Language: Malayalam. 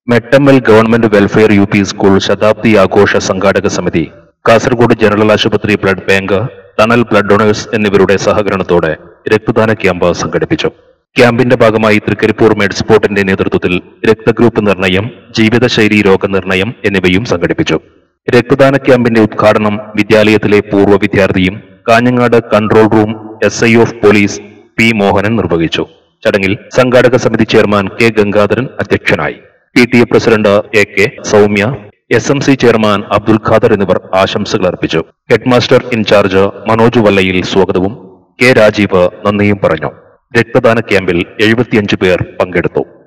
Mettammal government welfare U P school ശതാബ്ദി ആഘോഷ സംഘാടക സമിതി കാസർഗോഡ് ജനറൽ ആശുപത്രി blood bank Thanal blood donors എന്നിവരുടെ സഹകരണത്തോടെ രക്തദാന ക്യാമ്പ് സംഘടിപ്പിച്ചു ക്യാമ്പിന്റെ ഭാഗമായി തൃക്കരിപ്പൂർ മെഡ്സ്പോർട്ടിന്റെ നേതൃത്വത്തിൽ രക്തഗ്രൂപ്പ് നിർണയം ജീവിതശൈലി രോഗനിർണയം എന്നിവയും സംഘടിപ്പിച്ചു രക്തദാന ക്യാമ്പിന്റെ ഉദ്ഘാടനം വിദ്യാലയത്തിലെ പൂർവ്വ വിദ്യാർത്ഥിയും Kanhangad control room S I of police P Mohanan നിർവഹിച്ചു ചടങ്ങിൽ സംഘാടക സമിതി ചെയർമാൻ കെ ഗംഗാധരൻ അധ്യക്ഷനായി P T A president A K Soumya S M C chairman Abdul Khader എന്നിവർ ആശംസകൾ അർപ്പിച്ചു ഹെഡ്മാസ്റ്റർ ഇൻചാർജ് മനോജ് വല്ലയിൽ സ്വാഗതവും കെ രാജീവ് നന്ദിയും പറഞ്ഞു രക്തദാന ക്യാമ്പിൽ എഴുപത്തിയഞ്ച് പേർ പങ്കെടുത്തു